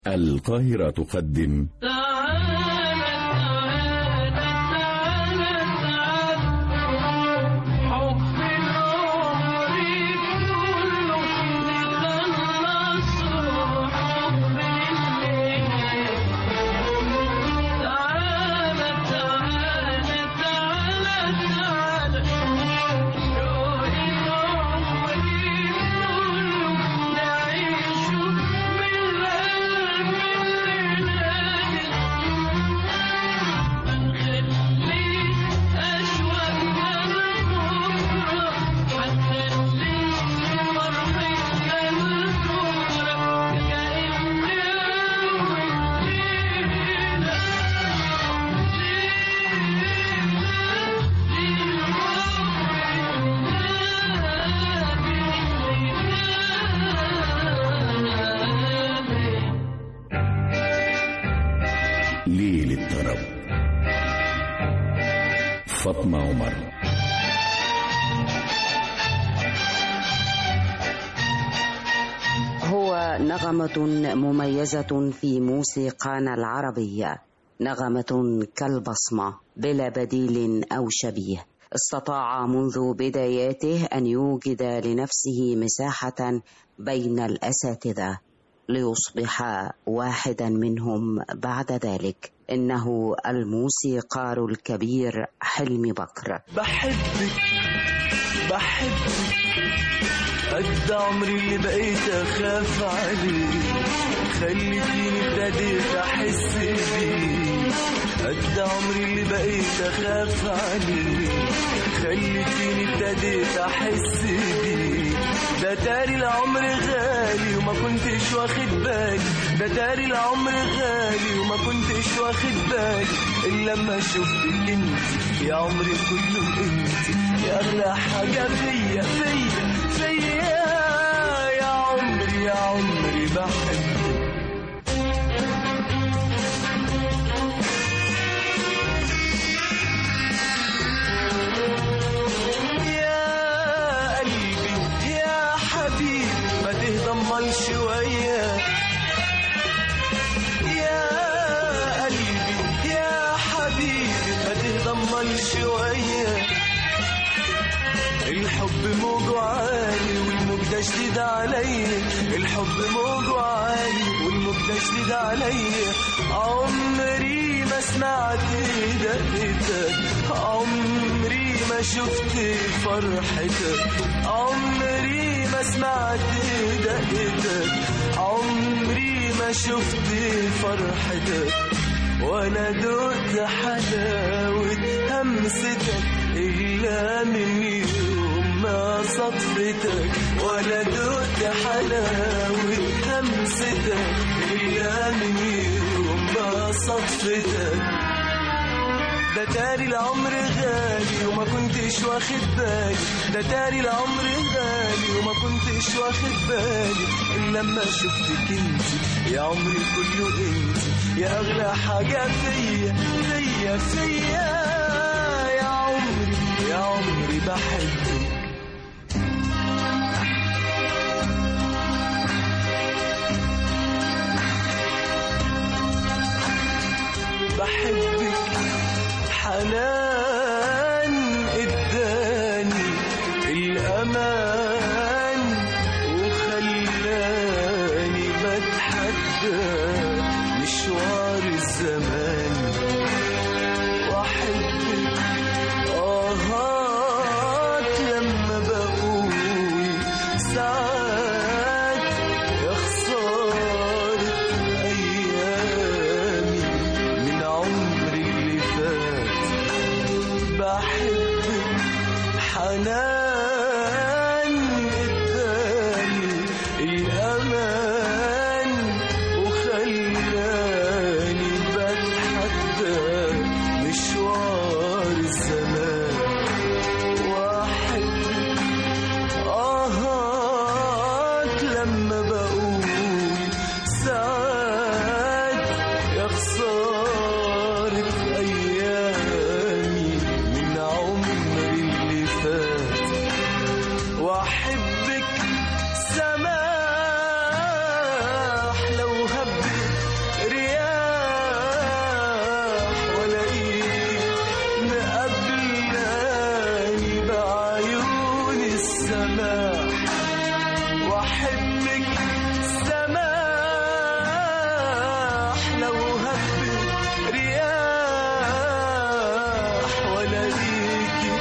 القاهرة تقدم ليل الطرب فاطمة عمر هو نغمة مميزة في موسيقانا العربية نغمة كالبصمة بلا بديل أو شبيه استطاع منذ بداياته أن يوجد لنفسه مساحة بين الأساتذة ليصبح واحدا منهم بعد ذلك إنه الموسيقار الكبير حلمي بكر بحبك بحبك قد عمري اللي بقيت اخاف عليك خليتيني ابتديت احس بيك قد عمري اللي بقيت اخاف عليك خليتيني ابتديت احس بيك ده تاري العمر غالي وما كنتش واخد بالي ده تاري العمر غالي وما كنتش واخد بالي الا لما شفتك انت يا عمري كله انت يا اغلى حاجه فيا فيا فيا يا عمري يا عمري بحبك يا قلبي يا حبيبي ما تهضم شوية يا قلبي يا حبيبي ما تهضم شوية الحب موجه عالي والموج ده شديد عليا الحب موجه عالي والموج ده شديد عليا عمري ما سمعت دقتك عمري ما شفت فرحتك عمري ما سمعت دقتك عمري ما شفت فرحتك ولا دقت حلاوة همستك إلا من يوم ما صدفتك ولا دقت حلاوة همستك إلا من يوم ما صدفتك ده تاري العمر غالي وما كنتش واخد بالي ده تاري العمر غالي وما كنتش واخد بالي إلا لما شفتك انت يا عمري كله انت يا اغلى حاجة فيا فيا فيا يا عمري يا عمري بحبك بحبك حنان اداني الامان وخلاني بتحدى مشوار الزمان واحبك اهات لما بقول ساعات يا خسارة ايامي من عمري اللي فات لو هبت رياح ولا ليكي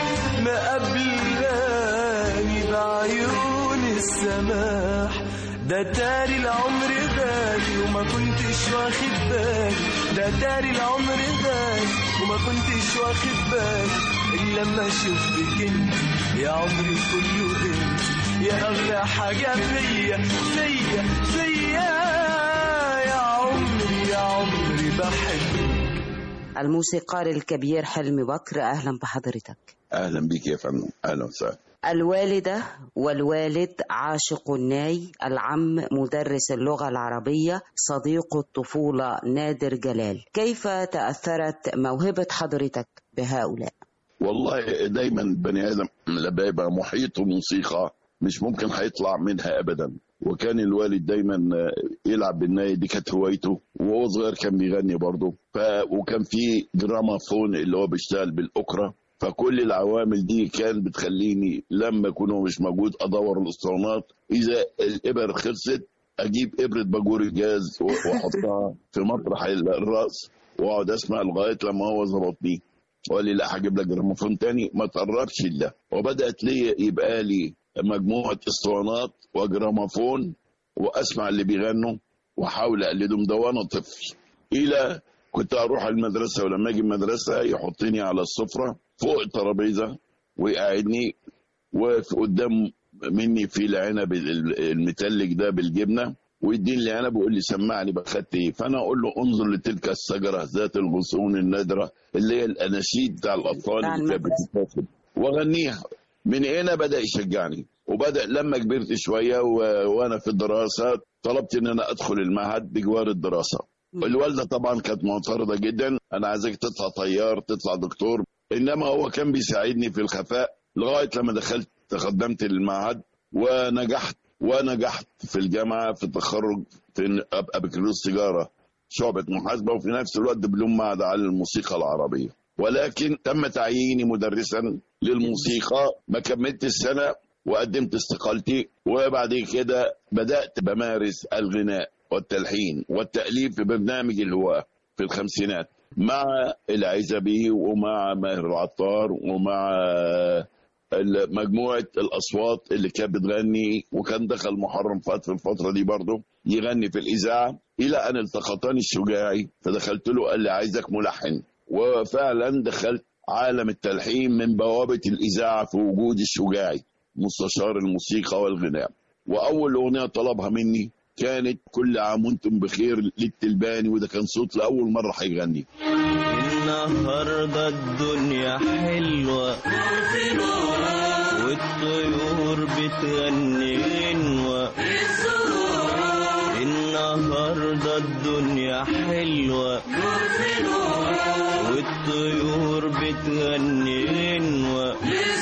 مقابلاني بعيون السماح ده تاري العمر غالي وما كنتش واخد بالي ده تاري العمر غالي وما كنتش واخد بالي إلا لما شفتك انت يا عمري كله انت يا أغلى حاجة فيا فيا فيا يا عمري يا عمري بحبك الموسيقار الكبير حلمي بكر أهلا بحضرتك اهلا بيك يا فندم اهلا وسهلا الوالدة والوالد عاشق الناي العم مدرس اللغة العربية صديق الطفولة نادر جلال كيف تأثرت موهبة حضرتك بهؤلاء؟ والله دايما البني ادم لما يبقى محيط موسيقى مش ممكن هيطلع منها ابدا وكان الوالد دايما يلعب بالناي دي كانت هوايته وهو صغير كان بيغني برضه ف... وكان في جرامافون اللي هو بيشتغل بالاوكرا فكل العوامل دي كان بتخليني لما يكون هو مش موجود ادور الاسطوانات اذا الابر خلصت اجيب ابره باجور الجاز و- واحطها في مطرح الراس واقعد اسمع لغايه لما هو ظبطني وقال لي لا هجيب لك جراموفون تاني ما تقربش ده وبدات لي يبقى لي مجموعه اسطوانات وجراموفون واسمع اللي بيغنوا واحاول اقلدهم ده وانا طفل الى كنت اروح المدرسه ولما اجي المدرسه يحطني على السفره فوق الترابيزه ويقعدني واقف قدام مني في العنب المتلج ده بالجبنه ويديني العنب ويقول لي سمعني بخدت ايه فانا اقول له انظر لتلك الشجره ذات الغصون النادره اللي هي الاناشيد بتاع الاطفال بتاع اللي كانت المدرسة. بتتاخد واغنيها من هنا بدا يشجعني وبدا لما كبرت شويه و... وانا في الدراسه طلبت ان انا ادخل المعهد بجوار الدراسه الوالده طبعا كانت معترضه جدا انا عايزك تطلع طيار تطلع دكتور انما هو كان بيساعدني في الخفاء لغايه لما دخلت تقدمت للمعهد ونجحت ونجحت في الجامعه في التخرج في إن ابقى بكالوريوس تجاره شعبه محاسبه وفي نفس الوقت دبلوم معهد على الموسيقى العربيه ولكن تم تعييني مدرسا للموسيقى ما كملت السنه وقدمت استقالتي وبعد كده بدات بمارس الغناء والتلحين والتاليف في برنامج الهواء في الخمسينات مع العزبي ومع ماهر العطار ومع مجموعة الأصوات اللي كانت بتغني وكان دخل محرم فؤاد في الفترة دي برضه يغني في الإذاعة إلى أن التقطني الشجاعي فدخلت له قال لي عايزك ملحن وفعلا دخلت عالم التلحين من بوابة الإذاعة في وجود الشجاعي مستشار الموسيقى والغناء وأول أغنية طلبها مني كانت كل عام وانتم بخير للتلباني وده كان صوت لأول مرة هيغني النهاردة الدنيا حلوة والطيور بتغني غنوة النهاردة الدنيا حلوة والطيور بتغني غنوة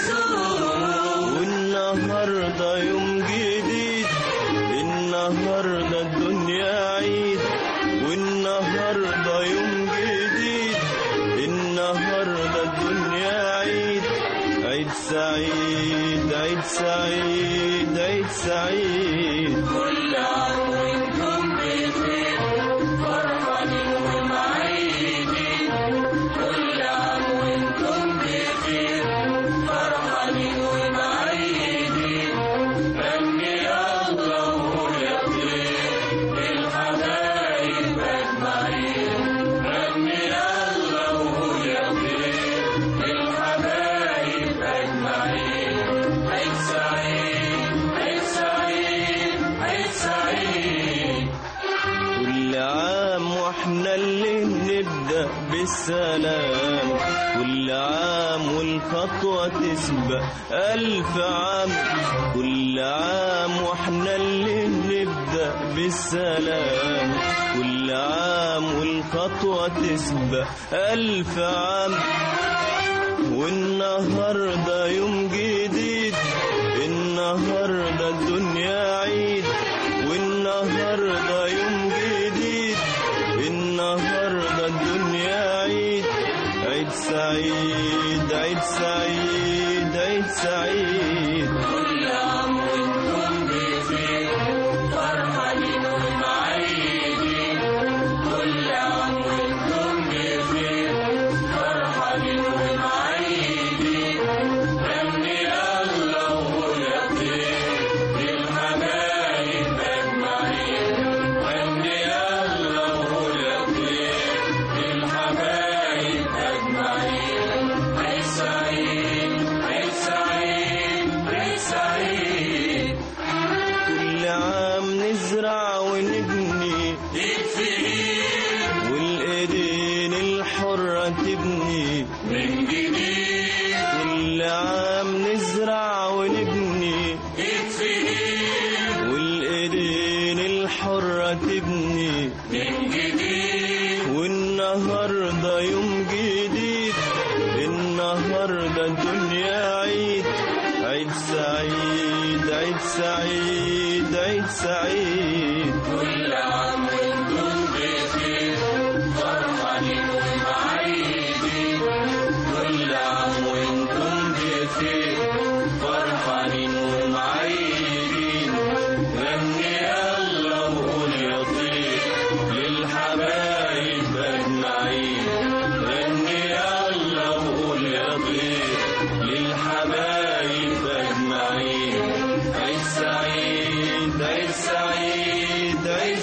والنهاردة يوم جديد النهاردة الدنيا عيد والنهاردة يوم جديد النهاردة الدنيا عيد عيد سعيد عيد سعيد عيد سعيد كل عام واحنا اللي نبدأ بالسلام كل عام والخطوة تسبق ألف عام كل عام واحنا اللي نبدأ بالسلام كل عام والخطوة تسبق ألف عام والنهاردة يوم جديد النهاردة الدنيا عيد والنهاردة يوم جديد النهاردة الدنيا عيد عيد سعيد عيد سعيد عيد سعيد النهاردة يوم جديد النهاردة الدنيا عيد عيد سعيد عيد سعيد عيد سعيد كل عام وانتم بخير فرحانين ومعيدين كل عام وانتم بخير فرحانين ومعيدين غني يلا وقول يا طير للحبايب اجمعين غني يلا وقول يا طير للحبايب اجمعين عيد سعيد عيد سعيد عيد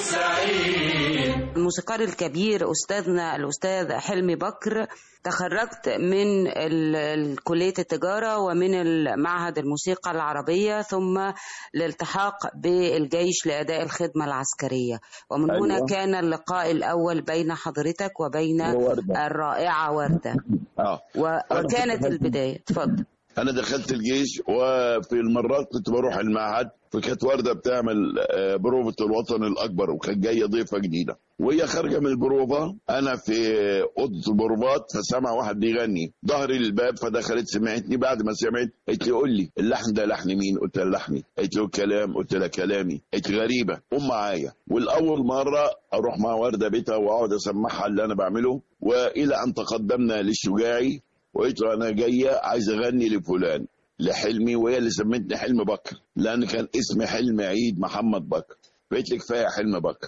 سعيد الموسيقار الكبير أستاذنا الأستاذ حلمي بكر تخرجت من ال- ال- كلية التجارة ومن معهد الموسيقى العربية ثم الالتحاق بالجيش لأداء الخدمة العسكرية ومن أيوة. هنا كان اللقاء الأول بين حضرتك وبين ووردة. الرائعة وردة اه و- وكانت كنت- البداية تفضل انا دخلت الجيش وفي المرات كنت بروح المعهد فكانت ورده بتعمل آه، بروفه الوطن الاكبر وكانت جايه ضيفه جديده وهي خارجه من البروفه انا في اوضه البروفات فسمع واحد بيغني ظهري للباب فدخلت سمعتني بعد ما سمعت قالت لي قول لي اللحن ده لحن مين؟ قلت لها لحني قالت له الكلام قلت لها كلامي قالت لي غريبه قوم معايا والاول مره اروح مع ورده بيتها واقعد اسمعها اللي انا بعمله والى ان تقدمنا للشجاعي وقلت له انا جايه عايز اغني لفلان لحلمي وهي اللي سمتني حلم بكر لان كان اسمي حلم عيد محمد بكر فقلت لي كفايه حلم بكر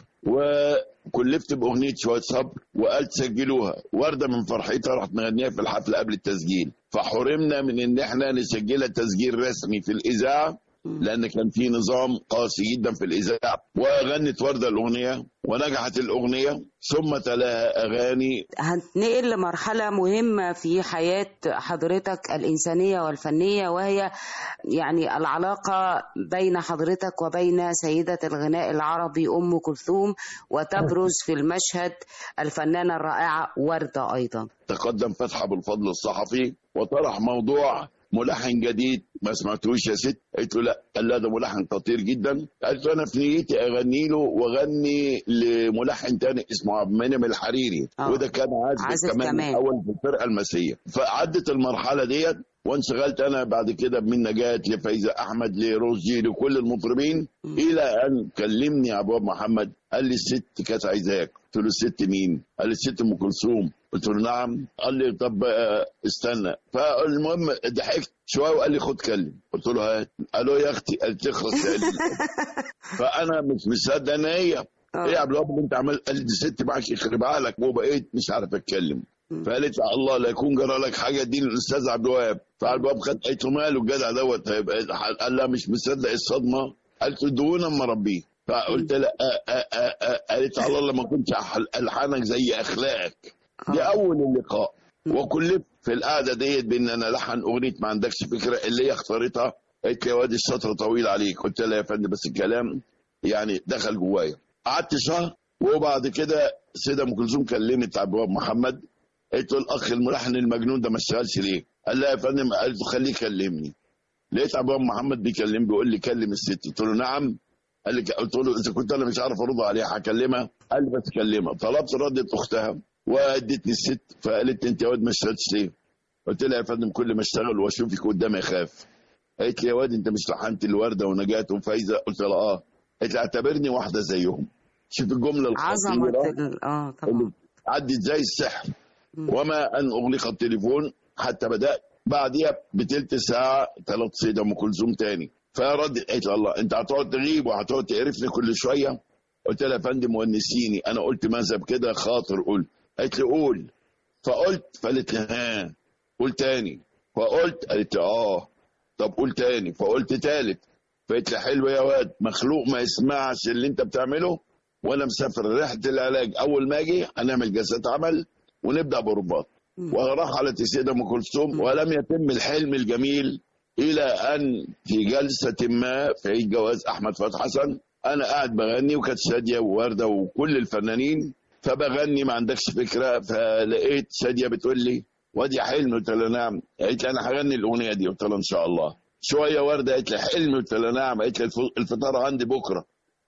وكلفت باغنيه شويه صبر وقالت سجلوها ورده من فرحتها رحت مغنيها في الحفله قبل التسجيل فحرمنا من ان احنا نسجلها تسجيل رسمي في الاذاعه لان كان في نظام قاسي جدا في الاذاعه وغنت ورده الاغنيه ونجحت الاغنيه ثم تلاها اغاني هنتنقل لمرحلة مهمة في حياة حضرتك الإنسانية والفنية وهي يعني العلاقة بين حضرتك وبين سيدة الغناء العربي أم كلثوم وتبرز في المشهد الفنانة الرائعة وردة أيضا تقدم فتحي ابو الفضل الصحفي وطرح موضوع ملحن جديد ما سمعتوش يا ست قلت له لا قال لا ده ملحن خطير جدا قلت له انا في نيتي اغني له واغني لملحن تاني اسمه عبد المنعم الحريري آه. وده كان عازف عازف كمان كمان. اول في الفرقه المسيه فعدت المرحله ديت وانشغلت انا بعد كده بمن نجاة لفايزه احمد لروزي لكل المطربين الى ان كلمني ابو محمد قال لي الست كانت عايزاك قلت له الست مين؟ قال لي الست ام كلثوم قلت له نعم قال لي طب آه، استنى فالمهم ضحكت شويه وقال لي خد كلم قلت له هات قالوا يا اختي قالت لي اخلص تقلي. فانا مش مصدق ان هي ايه يا عبد الوهاب اللي انت عمال قال لي دي ست معاك يخرب عقلك وبقيت مش عارف اتكلم فقالت لي الله لا يكون جرى لك حاجه دي للاستاذ عبد الوهاب فعبد الوهاب خد قالت له ماله الجدع دوت هيبقى قال لها مش مصدق الصدمه قالت له دون اما ربيه فقلت لها آه آه آه آه. قالت على الله ما كنتش أح- الحانك زي اخلاقك دي اول اللقاء وكلفت في القعده ديت بان انا لحن اغنيه ما عندكش فكره اللي هي اختارتها قالت لي يا واد السطر طويل عليك قلت لها يا فندم بس الكلام يعني دخل جوايا قعدت شهر وبعد كده سيده ام كلثوم كلمت عبد الوهاب محمد قلت له الاخ الملحن المجنون ده ما اشتغلش ليه؟ قال لها يا فندم قالت له خليه يكلمني لقيت عبد الوهاب محمد بيكلم بيقول لي كلم الست قلت له نعم قال لي قلت له اذا كنت انا مش عارف ارد عليها هكلمها قال لي بس كلمها طلبت ردت اختها وادتني الست فقالت لي انت يا واد ما اشتغلتش ليه؟ قلت لها يا فندم كل ما اشتغل واشوفك قدامي اخاف قالت لي يا واد انت مش لحنت الورده ونجاة وفايزه قلت لها اه قالت لي اعتبرني واحده زيهم شوف الجمله عظمة الخطيره ال- اه اللي طبعا عدت زي السحر وما ان اغلق التليفون حتى بدات بعديها بتلت ساعه طلبت سيده ام كلثوم تاني فردت قالت لي الله انت هتقعد تغيب وهتقعد تقرفني كل شويه قلت لها يا فندم ونسيني انا قلت مذهب كده خاطر قول قالت لي قول فقلت فقالت لي ها قول تاني فقلت قالت لي اه طب قول تاني فقلت تالت فقلت لي حلو يا واد مخلوق ما يسمعش اللي انت بتعمله وانا مسافر رحله العلاج اول ما اجي هنعمل جلسات عمل ونبدا برباط وراح على السيده ام كلثوم ولم يتم الحلم الجميل الى ان في جلسه ما في عيد جواز احمد فتحي حسن انا قاعد بغني وكانت شاديه وورده وكل الفنانين فبغني ما عندكش فكره فلقيت شاديه بتقول لي وادي حلم قلت لها نعم قالت لي انا هغني الاغنيه دي قلت لها ان شاء الله شويه ورده قالت لي حلم قلت لها نعم قالت لي الف- الفطار عندي بكره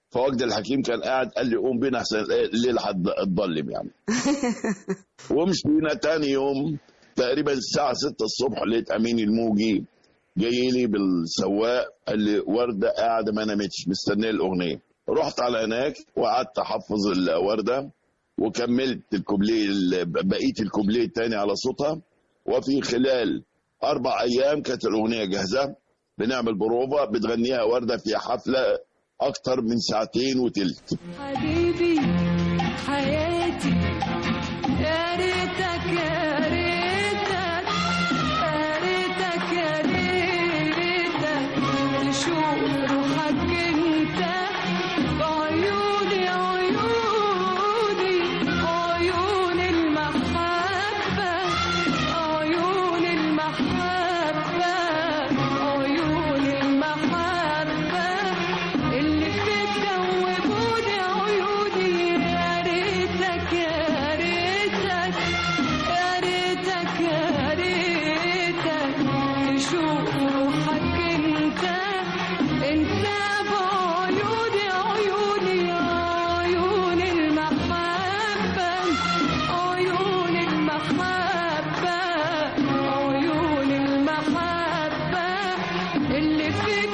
فوجد الحكيم كان قاعد قال لي قوم بينا احسن الليل هتضلم يعني ومشينا تاني يوم تقريبا الساعة 6 الصبح لقيت أمين الموجي جاي لي بالسواق قال لي وردة قاعدة ما نامتش مستنية الأغنية رحت على هناك وقعدت أحفظ الوردة وكملت الكوبليه بقية الكوبليه التاني على صوتها وفي خلال أربع أيام كانت الأغنية جاهزة بنعمل بروفا بتغنيها وردة في حفلة أكتر من ساعتين وتلت حبيبي حياتي يا ريتك يا ريتك يا ريتك يا ريتك تشوف روحك انت بعيوني عيوني عيون المحبة عيون المحبة عيون المحبة اللي بتدوبوني عيوني يا ريتك يا ريتك يا ريتك يا ريتك تشوف روحك انت انت بعيوني عيوني عيون المحبة عيون المحبة عيون المحبة اللي فيك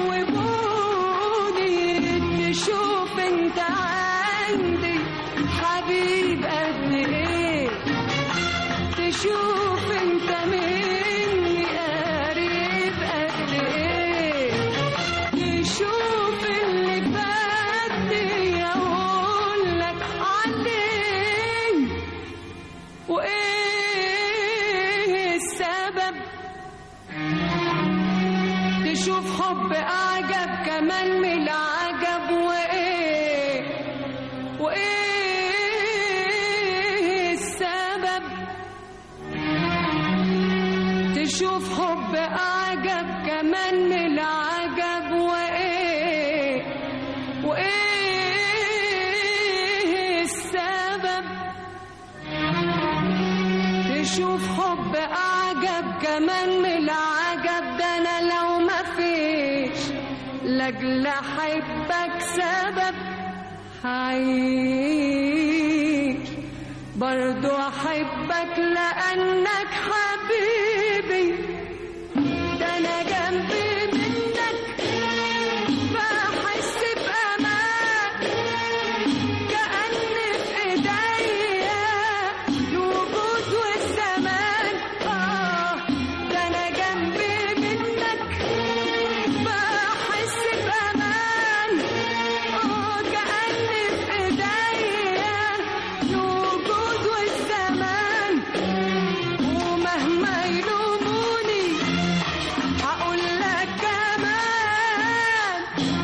دوبوني تشوف انت عندي حبيب قد ايه تشوف انت مني قريب قد ايه تشوف اللي بدي اقول لك عليه وايه السبب تشوف حب اعجب كمان من العجب وايه وايه السبب تشوف حب اعجب كمان من العجب وايه وايه السبب تشوف حب اعجب كمان من العجب ده انا لو ما فيش لاجل احبك سبب هعيش برضو احبك لانك حبيبي ده انا جنبي منك بحس بامان كأن في ايديا الوجود والزمان اه ده انا جنبي منك بحس بامان اه كأن في ايديا الوجود والزمان ومهما يلوموني هقول لك كمان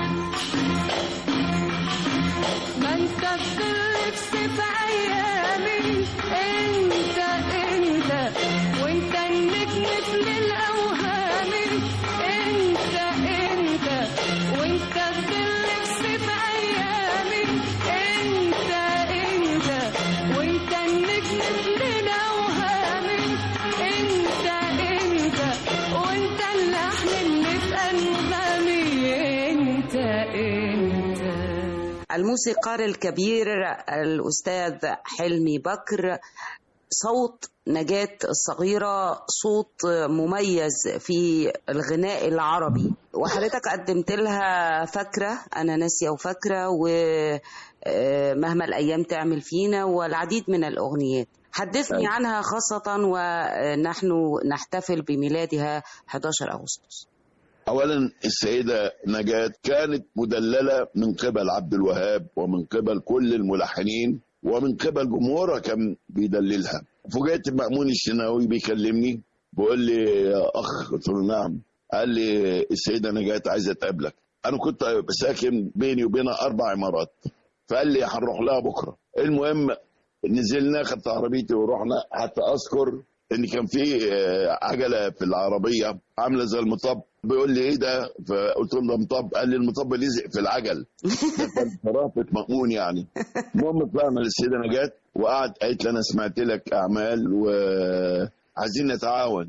ما انت بتلبس في ايامي انت انت وانت النجم في الاوهام انت انت وانت بتلبس في ايامي انت انت وانت النجم في الاوهام انت انت وانت اللحن اللي في انغامي انت انت الموسيقار الكبير الأستاذ حلمي بكر صوت نجاة الصغيرة صوت مميز في الغناء العربي وحضرتك قدمت لها فاكرة أنا ناسية وفاكرة ومهما الأيام تعمل فينا والعديد من الأغنيات حدثني عنها خاصة ونحن نحتفل بميلادها 11 أغسطس اولا السيده نجاة كانت مدلله من قبل عبد الوهاب ومن قبل كل الملحنين ومن قبل جمهورها كان بيدللها فوجئت مأمون الشناوي بيكلمني بيقول لي يا اخ قلت له نعم قال لي السيده نجاة عايزه تقابلك انا كنت ساكن بيني وبينها اربع عمارات فقال لي هنروح لها بكره المهم نزلنا خدت عربيتي ورحنا حتى اذكر ان كان في آه، عجله في العربيه عامله زي المطب بيقول لي ايه ده فقلت له ده مطب قال لي المطب لزق في العجل ده كان شرافه مأمون يعني المهم طلعنا للسيده نجاة وقعد قالت لي انا سمعت لك اعمال وعايزين نتعاون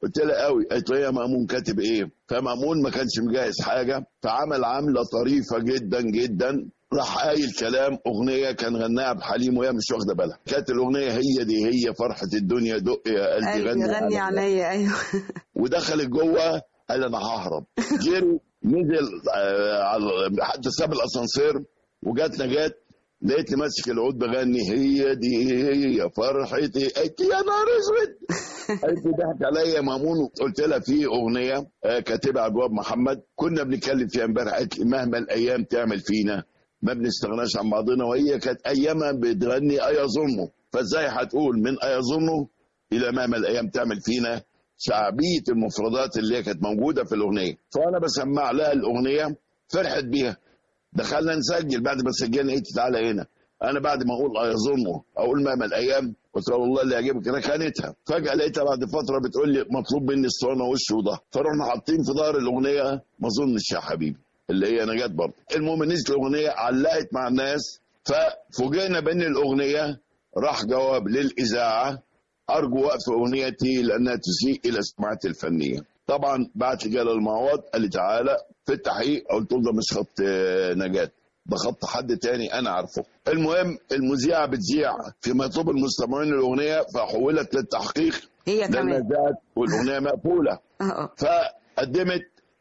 قلت لها قوي قالت لي يا مأمون كاتب ايه فمأمون ما كانش مجهز حاجة فعمل عملة طريفة جدا جدا راح قايل كلام اغنيه كان غناها عبد الحليم وهي مش واخده بالها كانت الاغنيه هي دي هي فرحه الدنيا دق يا قلبي قلبي غني, غني على عليا ايوه ودخلت جوه قال انا ههرب جري نزل آه، على- حتى ساب الاسانسير وجات نجاة لقيتني ماسك العود بغني هي دي هي فرحتي قالت لي يا نهار اسود قالت لي ضحك عليا يا مامون قلت لها في اغنيه آه، كاتبها ابواب محمد كنا بنتكلم فيها امبارح قالت لي مهما الايام تعمل فينا ما بنستغناش عن بعضنا وهي كانت ايامها بتغني ايظنه فازاي هتقول من ايظنه الى مهما الايام تعمل فينا شعبيه المفردات اللي هي كانت موجوده في الاغنيه فانا بسمع لها الاغنيه فرحت بيها دخلنا نسجل بعد ما سجلنا قلت تعالى هنا انا بعد ما اقول ايظنه اقول مهما الايام قلت لها والله اللي يعجبك ركنتها فجاه لقيتها بعد فتره بتقول لي مطلوب مني اسطوانه وش وظهر فرحنا حاطين في ظهر الاغنيه ما اظنش يا حبيبي اللي هي نجاة برضه المهم نزلت الاغنيه علقت مع الناس ففوجئنا بان الاغنيه راح جواب للاذاعه ارجو وقف اغنيتي لانها تسيء الى سمعتي الفنيه طبعا بعت لي جلال المعوض قال لي تعالى في التحقيق قلت له ده مش خط آه، نجاة ده خط حد تاني انا عارفه المهم المذيعه بتذيع في مطلوب المستمعين الاغنيه فحولت للتحقيق هي لانها كمان ذات والاغنيه مقفوله اه فقدمت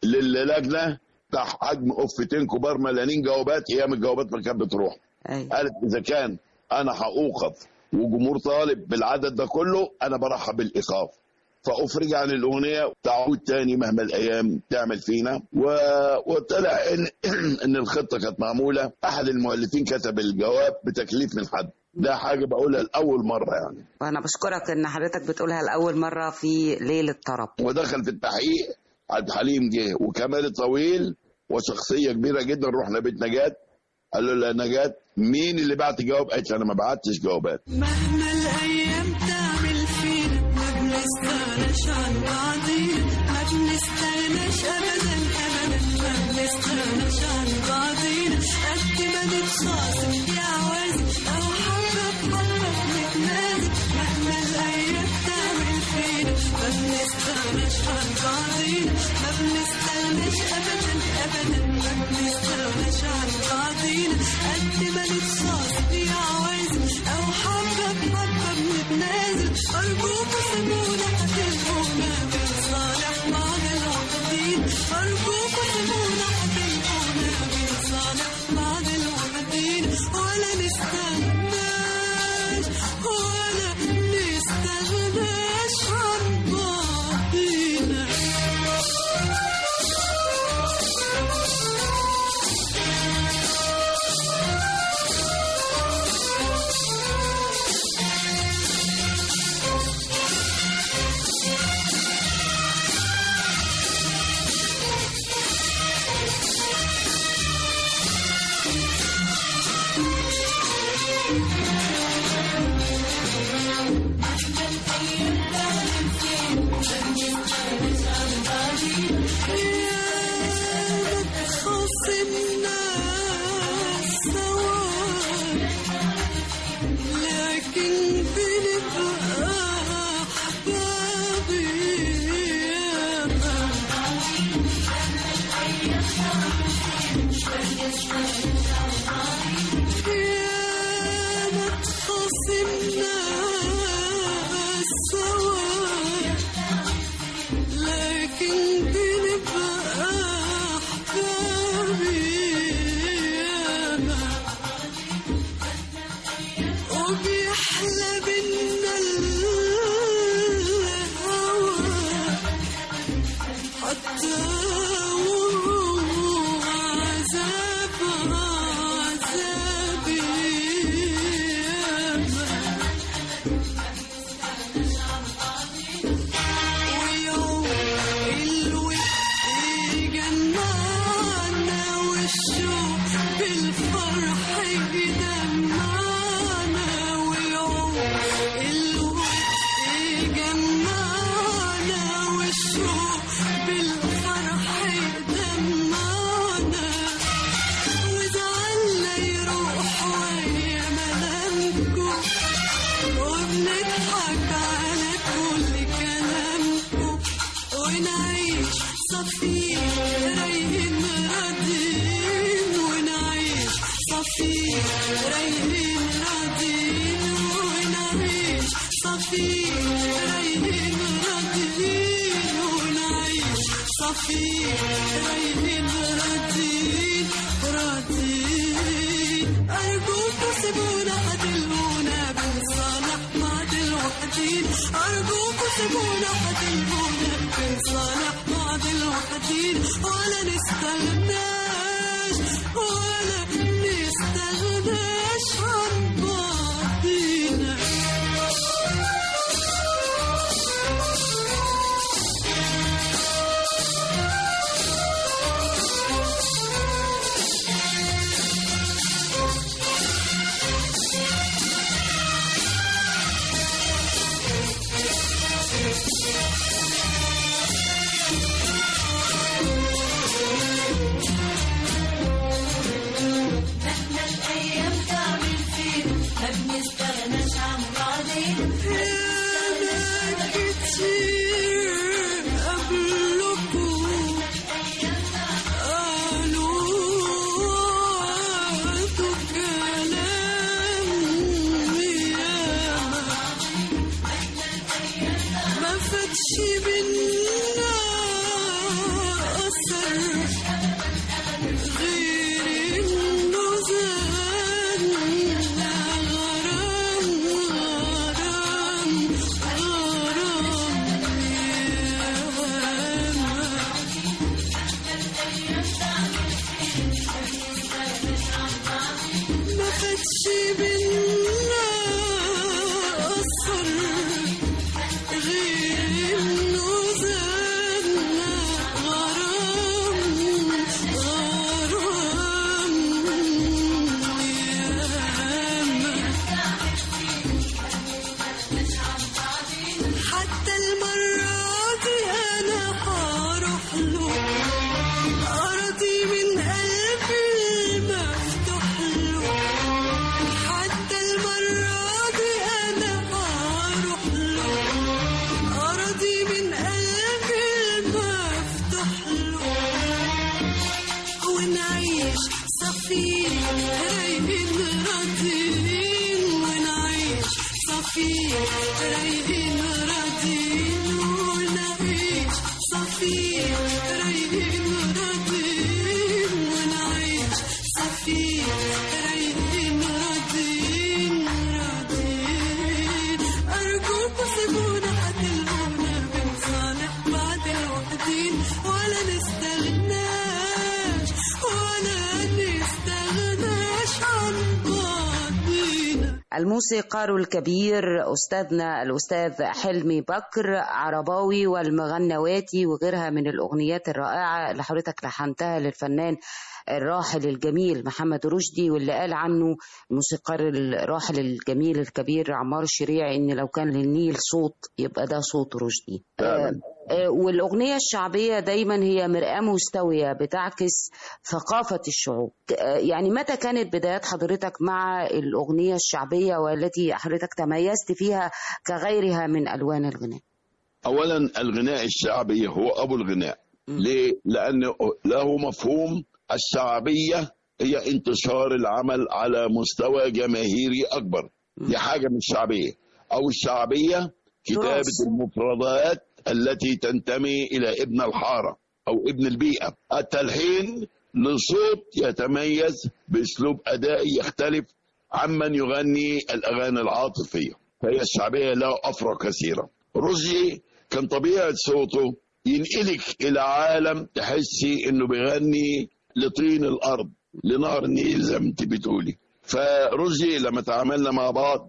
للجنه بتاع حجم قفتين كبار مليانين جوابات ايام الجوابات ما كانت بتروح ايوه قالت اذا كان انا هاوقف وجمهور طالب بالعدد ده كله انا برحب بالايقاف فافرج عن الاغنيه تعود تاني مهما الايام تعمل فينا و... وطلع ان ان الخطه كانت معموله احد المؤلفين كتب الجواب بتكليف من حد ده حاجه بقولها لاول مره يعني وانا بشكرك ان حضرتك بتقولها لاول مره في ليله طرب ودخل في التحقيق عبد الحليم جه وكمال الطويل وشخصيه كبيره جدا رحنا بيت نجاة قال له لا نجاة مين اللي بعت جواب قالت له انا ما بعتش جوابات مهما الايام تعمل فينا ما بنستغناش عن بعضينا ما بنستغناش ابدا ابدا ما بنستغناش عن بعضينا قد ما نتخاصم يا عوازي او حبه بحبه بنتنازل مهما الايام تعمل فينا ما بنستغناش عن بعضينا ما بنستغناش ابدا ابدا ما بنستغناش عن بعضينا قد ما نتخاصم يا عوازي او حبه بحبه بنتنازل ارجوكوا سيبونا هتلقونا بنصالح بعض الوحدين ارجوكوا سيبونا هتلقونا بنصالح بعض الوحدين ولا نستغناش ولا نستغناش عن بعضينا خصمنا سوا لكن بنبقى أحبابي يا ما تخصمنا سوا لكن بنبقى أحبابي ياما وبيحلى بينا الهوى حتى وهو عذاب عذابي ياما ويوم الود يجمعنا والشوق بالفرح يجمعنا ويوم صفي رايقين راضيين ونعيش صفي رايقين راضيين راضيين أرجوكوا سيبونا هتلمونا بنصالح بعض الوحدين أرجوكوا سيبونا هتلمونا بنصالح بعض الوحدين ولا نستغناش ولا نستغناش عن بعضينا مهما الأيام تعمل فينا ما بنستغناش عن بعضينا أنا كتير قبلكوا قالوا وعدوا كلام ياما ما فاتش منا أثر غير إنه زادنا غرام غرام غرام ياما ما فاتش منا أثر غير إنه زادنا غرام غرام ياما حتى المرة دي أنا هروح له أرضي من قلبي المفتوح له حتى المرة دي أنا هروح له أرضي من قلبي المفتوح له ونعيش صفي رايقين راضيين ونعيش صفي رايقين راضيين ونعيش صفي رايقين راضيين ونعيش صفي رايقين راضيين راضيين أرجوكوا سيبونا هتلقونا بنصالح بعض الوحدين ولا نستغناش ولا نستغناش عن بعضينا الموسيقار الكبير أستاذنا الأستاذ حلمي بكر عرباوي والمغنواتي وغيرها من الأغنيات الرائعة اللي حضرتك لحنتها للفنان الراحل الجميل محمد رشدي واللي قال عنه الموسيقار الراحل الجميل الكبير عمار الشريعي ان لو كان للنيل صوت يبقى ده صوت رشدي فعلا. آه، والأغنية الشعبية دايما هي مرآة مستوية بتعكس ثقافة الشعوب آه، يعني متى كانت بدايات حضرتك مع الأغنية الشعبية والتي حضرتك تميزت فيها كغيرها من ألوان الغناء اولا الغناء الشعبي هو ابو الغناء ليه لانه له مفهوم الشعبيه هي انتشار العمل على مستوى جماهيري اكبر دي حاجه مش شعبيه او الشعبيه كتابه تراث. المفردات التي تنتمي الى ابن الحاره او ابن البيئه التلحين لصوت يتميز باسلوب ادائي يختلف عمن يغني الاغاني العاطفيه فهي الشعبيه لها افرع كثيره رشدي كان طبيعه صوته ينقلك الى عالم تحسي انه بيغني لطين الارض لنهر النيل زي ما انت بتقولي فرشدي لما تعاملنا مع بعض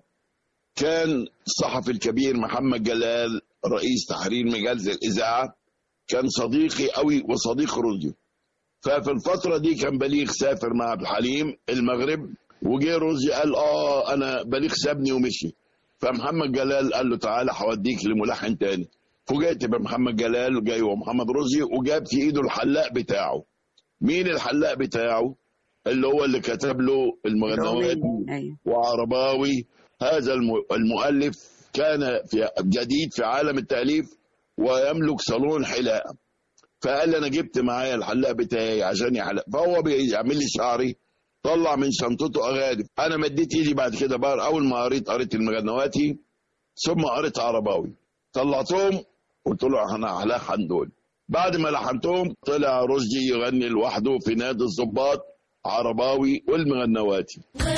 كان الصحفي الكبير محمد جلال رئيس تحرير مجلة الإذاعة كان صديقي قوي وصديق رشدي ففي الفترة دي كان بليغ سافر مع عبد الحليم المغرب وجه رشدي قال اه انا بليغ سابني ومشي فمحمد جلال قال له تعالى هوديك لملحن تاني فوجئت بمحمد جلال جاي ومحمد رشدي وجاب في ايده الحلاق بتاعه مين الحلاق بتاعه اللي هو اللي كتب له المغنوات أيوة. وعرباوي هذا الم- المؤلف كان في جديد في عالم التأليف ويملك صالون حلاقة فقال لي انا جبت معايا الحلاق بتاعي عشان يحلق فهو بيعمل لي شعري طلع من شنطته اغاني انا مديت ايدي بعد كده بقى اول ما قريت قريت المغنواتي ثم قريت عرباوي طلعتهم قلت له انا هلحن دول بعد ما لحنتهم طلع رشدي يغني لوحده في نادي الضباط عرباوي والمغنواتي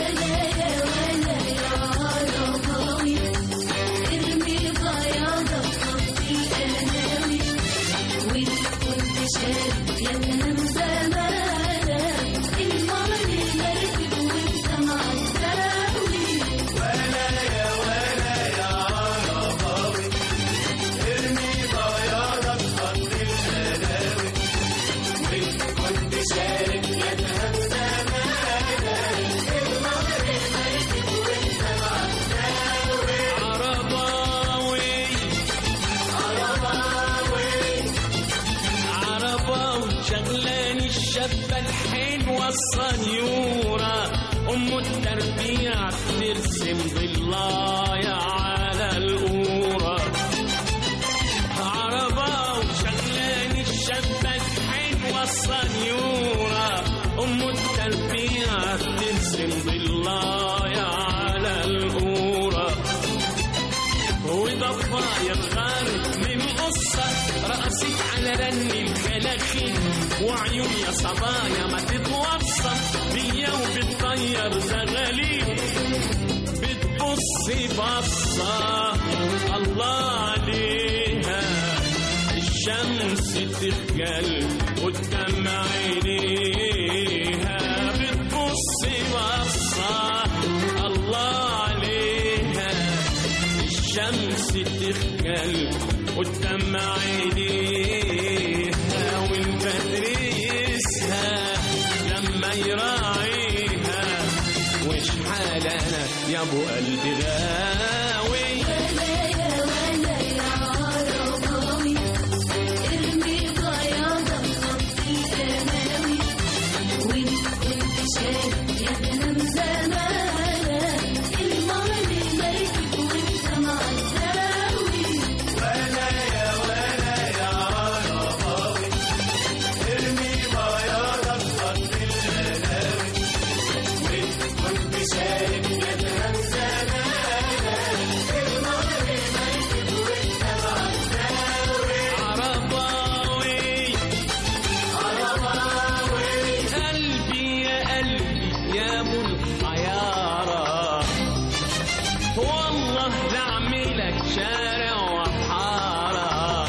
عرباوي عرباوي شغلان الشابة الحلوة الصنيورة أم التربيع ترسم ضلايا على القورة عرباوي شغلان الشابة الحلوة الصنيورة أم التربيع ترسم ضلايا على القورة وضفاير غارت من قصة رقصت على رن الكلاخين وعيون يا صبايا ما تتوصى بيا وبتطير زغاليل بتبص بصة الله عليها الشمس تخجل قدام عينيها بتبص بصة الله عليها الشمس تخجل قدام عينيها والبدر يسهى لما يراعيها وش حال انا يا ابو قلبي غاوي عرباوي قلبي يا قلبي يا ابو الحيارة والله لعملك شارع وحارة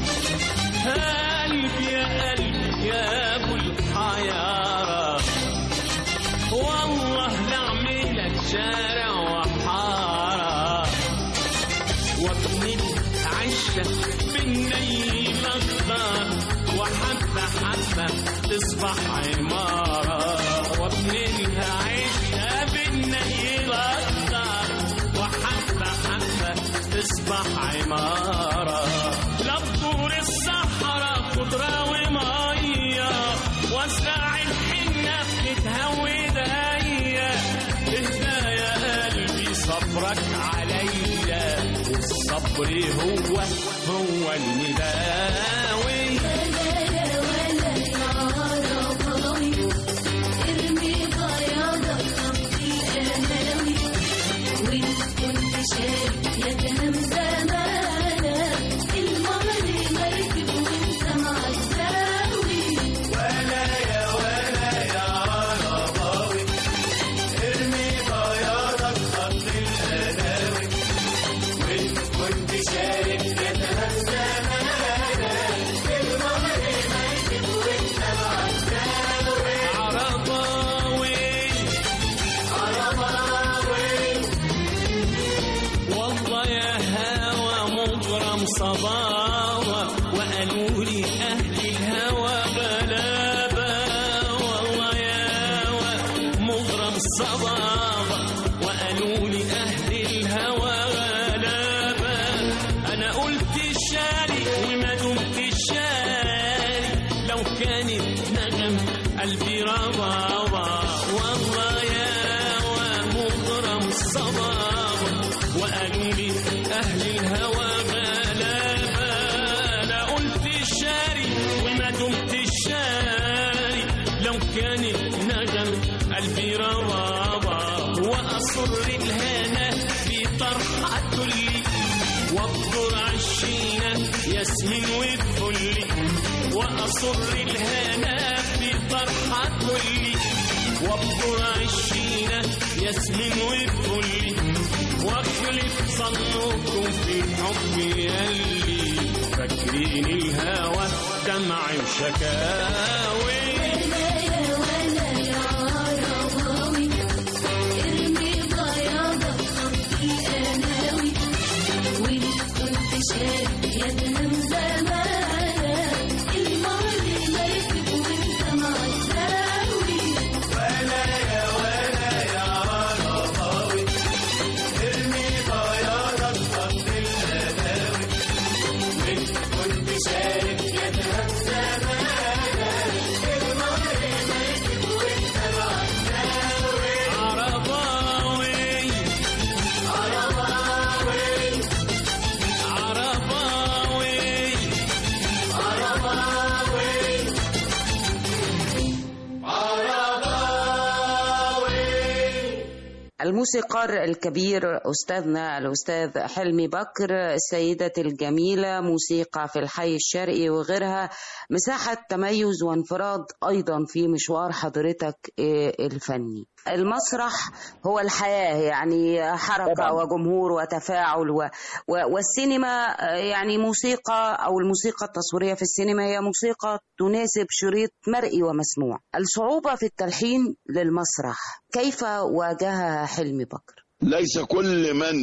قلبي يا قلبي يا ابو الحيارة والله لعملك شارع وحارة وابني عشة بالنيل أخضر وحبة حبة تصبح عمارة وابني لها عشة بالنيل أخضر وحبة حبة تصبح عمارة لا بدور الصحراء خضرة ومية وازرع الحنة بتتهوي داية اهدى يا قلبي صبرك عليا والصبر هو هو المداوي عرباوي والله يا هوى مغرم صباوة وقالوا لي أهل الهوى غلابة والله يا هوى مغرم صباوة وقالوا لي أهل الهوى غلابة أنا قلت الشاري وما دمت الشاري لو كانت نغم قلبي ربابة والله يا ومغرم الصبابة وقالوا لي أهل الهوى غلابة أنا قلت الشاري وما دمت الشاري لو كانت نغم قلبي ربابة وأصر الهنا في طرحة لي وابدر عشينا يسهن وتفلي واصر الهنا في طرحة كلي وابدر عشينا يسهن وتفلي واخلف صنوكم في الحب يلي فاكرين الهوى دمع وشكاوي عرباوي عرباوي الموسيقار الكبير أستاذنا الأستاذ حلمي بكر السيدة الجميلة موسيقى في الحي الشرقي وغيرها مساحة تميز وانفراد أيضا في مشوار حضرتك آه، الفني المسرح هو الحياة يعني حركة طبعاً. وجمهور وتفاعل و... و... والسينما آه، يعني موسيقى أو الموسيقى التصويرية في السينما هي موسيقى تناسب شريط مرئي ومسموع الصعوبة في التلحين للمسرح كيف واجهها حلمي بكر؟ ليس كل من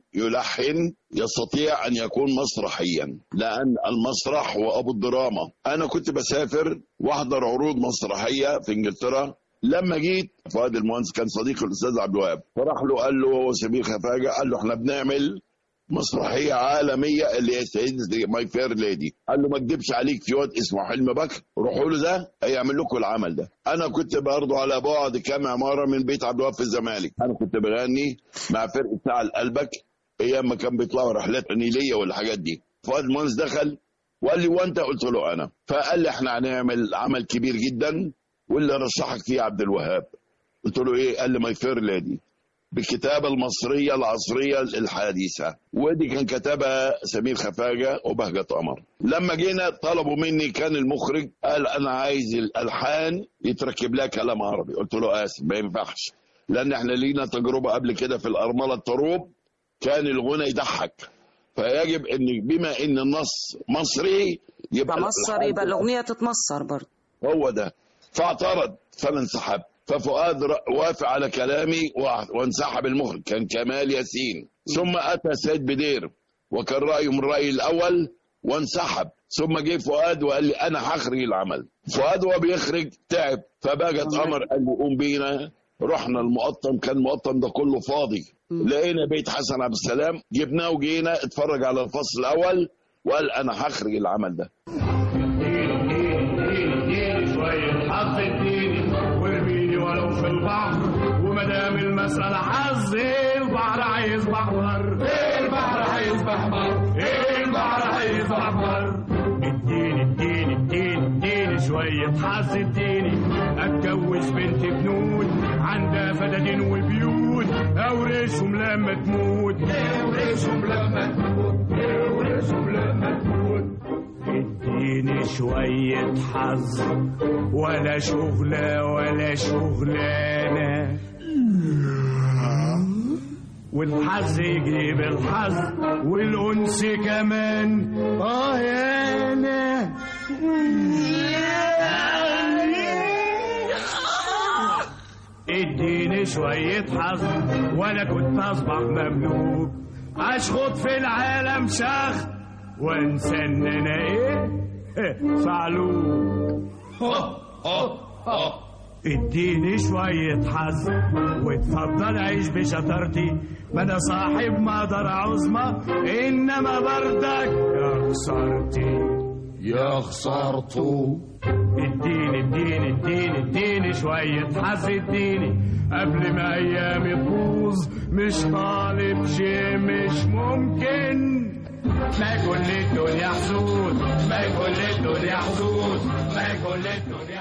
يلحن يستطيع أن يكون مسرحيا لأن المسرح هو أبو الدراما أنا كنت بسافر وأحضر عروض مسرحية في إنجلترا لما جيت فؤاد المهندس كان صديق الأستاذ عبد الوهاب فراح له قال له هو سمير خفاجة قال له احنا بنعمل مسرحية عالمية اللي هي سيدة ماي فير ليدي قال له ما اكدبش عليك في واد اسمه حلمي بكر روحوا له ده هيعمل لكم العمل ده انا كنت برضه على بعد كام عمارة من بيت عبد الوهاب في الزمالك انا كنت بغني مع فرقة ساعة قلبك ايام ما كان بيطلعوا رحلات نيلية والحاجات دي فؤاد المهندس دخل وقال لي وانت قلت له انا فقال لي احنا هنعمل عمل كبير جدا واللي رشحك فيه عبد الوهاب قلت له ايه قال لي ماي فير ليدي بالكتابة المصرية العصرية الحديثة ودي كان كتبها سمير خفاجة وبهجة قمر لما جينا طلبوا مني كان المخرج قال أنا عايز الألحان يتركب لها كلام عربي قلت له آسف ما ينفعش لأن احنا لينا تجربة قبل كده في الأرملة الطروب كان الغنى يضحك فيجب ان بما ان النص مصري يبقى تمصر الألحان يبقى الأغنية تتمصر برضه هو ده فاعترض فانا انسحبت ففؤاد ر- وافق على كلامي وع- وانسحب المخرج كان كمال ياسين ثم اتى سيد بدير وكان رايه من رايي الاول وانسحب ثم جه فؤاد وقال لي انا هخرج العمل فؤاد وهو بيخرج تعب فباجت قمر قال لي قوم بينا رحنا المقطم كان المقطم ده كله فاضي لقينا بيت حسن عبد السلام جبناه وجينا اتفرج على الفصل الاول وقال انا هخرج العمل ده اديني شوية حظ اديني وارميني ولو في البحر ومدام المسألة حظ البحر هيصبح بر البحر هيصبح بر البحر هيصبح بر اديني اديني اديني اديني شوية حظ اديني اتجوز بنت بنود عندها فدادين وبيوت اورثهم لما تموت اورثهم لما تموت اورثهم لما تموت اديني شوية حظ ولا شغلة ولا شغلانة والحظ يجيب الحظ والأنس كمان اه يا أنا اديني شوية حظ وانا كنت اصبح مملوك اشخط في العالم شخ وانسى ان انا ايه فعلوك اديني شوية حظ واتفضل عيش بشطارتي ما انا صاحب مقدرة عظمى انما بردك يا خسارتي يا خسارته اديني اديني اديني اديني شوية حظ اديني قبل ما ايامي تبوظ مش طالب شيء مش ممكن ما كل الدنيا حدود ما كل الدنيا حدود ما كل الدنيا حدود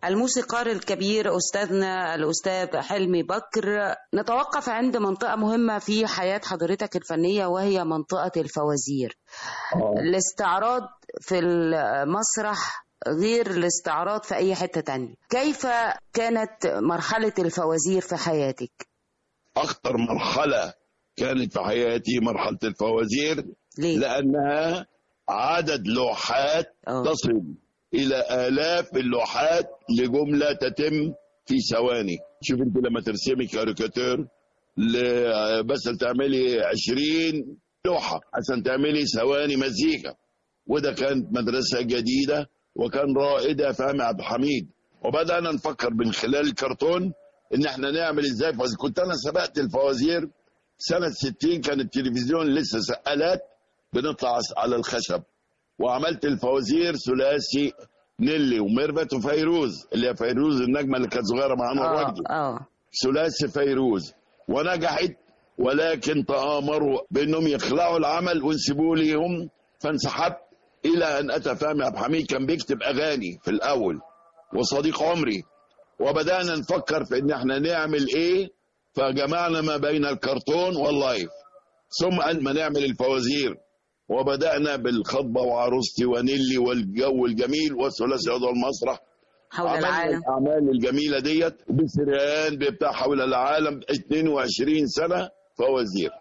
الموسيقار الكبير أستاذنا الأستاذ حلمي بكر نتوقف عند منطقة مهمة في حياة حضرتك الفنية وهي منطقة الفوازير الاستعراض في المسرح غير الاستعراض في أي حتة تانية كيف كانت مرحلة الفوازير في حياتك؟ اخطر مرحله كانت في حياتي مرحله الفوازير ليه؟ لانها عدد لوحات آه. تصل الى الاف اللوحات لجمله تتم في ثواني شوف انت لما ترسمي كاريكاتير ل- بس تعملي 20 لوحه عشان تعملي ثواني مزيكا وده كانت مدرسه جديده وكان رائدها فهمي عبد الحميد وبدانا نفكر من خلال الكرتون ان احنا نعمل ازاي فوازير كنت انا سبقت الفوازير سنه 60 كان التلفزيون لسه سقالات بنطلع على الخشب وعملت الفوازير ثلاثي نيلي وميرفت وفيروز اللي هي فيروز النجمه اللي كانت صغيره مع انور آه وجدي آه ثلاثي فيروز ونجحت ولكن تآمروا بانهم يخلعوا العمل ويسيبوا لي هم فانسحبت الى ان اتى فهمي عبد الحميد كان بيكتب اغاني في الاول وصديق عمري وبدانا نفكر في ان احنا نعمل ايه فجمعنا ما بين الكرتون واللايف ثم ان ما نعمل الفوازير وبدانا بالخطبه وعروستي ونيلي والجو الجميل والثلاثي عضو المسرح حول عملنا العالم الاعمال الجميله ديت بسريان بتاع حول العالم 22 سنه فوازير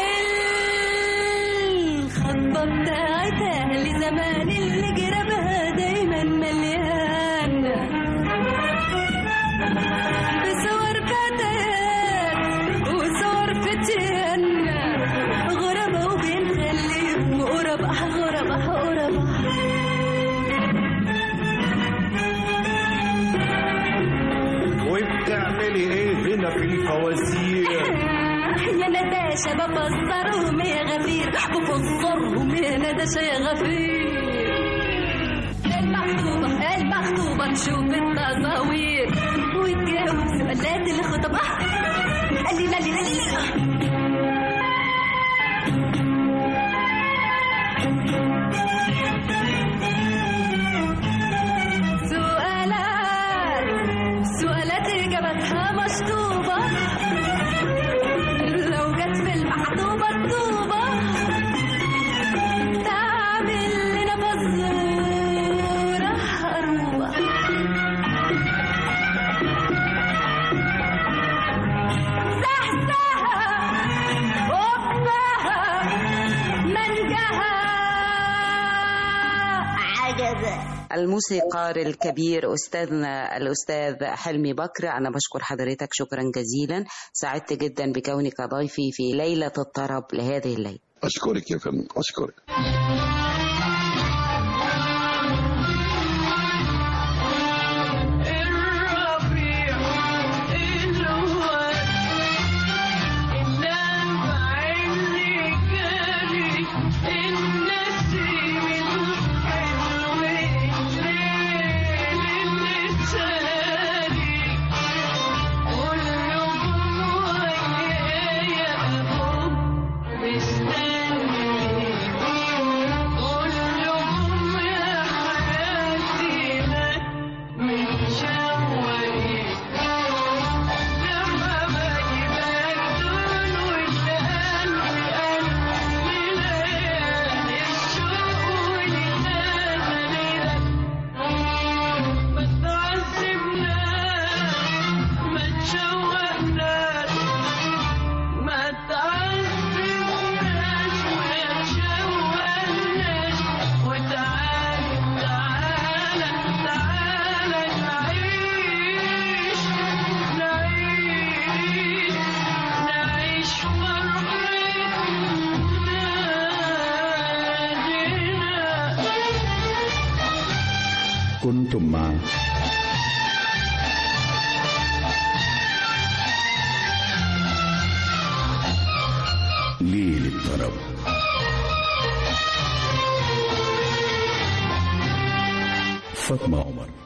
الخطبة بتاعت أهل زمان اللي جربها دايما مليان بصور فتيات وصور فتيان غربة وبنخليهم غربة غربة غربة وبتعملي ايه هنا في الفوازير يا نداشة بفسرهم يا غفير بفسرهم يا نداشة يا غفير المخطوبة المخطوبة تشوف التصاوير وتجاوب سؤالات الخطبة قال لي لا لي لا لي لا سؤالات سؤالات إجابتها مشطوبة لو جت في المحطوبة الطوبة تعمل لنا فزورة حروبة صحصحة وقفها منجها عجزة الموسيقار الكبير أستاذنا الأستاذ حلمي بكر أنا بشكر حضرتك شكرا جزيلا سعدت جدا بكونك ضيفي في ليلة الطرب لهذه الليلة اشكرك يا فندم اشكرك الربيع الواد اللمع اللي جالي النسيم الحلو الليل اللي سالي كلهم ويايا أهو مستني كلهم يا حياتي لك متشوقين لما باجي بقول والقلب قلب ليالي الشوق ولنادى ما تعذبناش ما تشوقناش ما تعذبناش ولا تشوقناش وتعالى تعالى تعالى نعيش نعيش نعيش فرحتنا كنتم مع ليل الطرب فاطمة عمر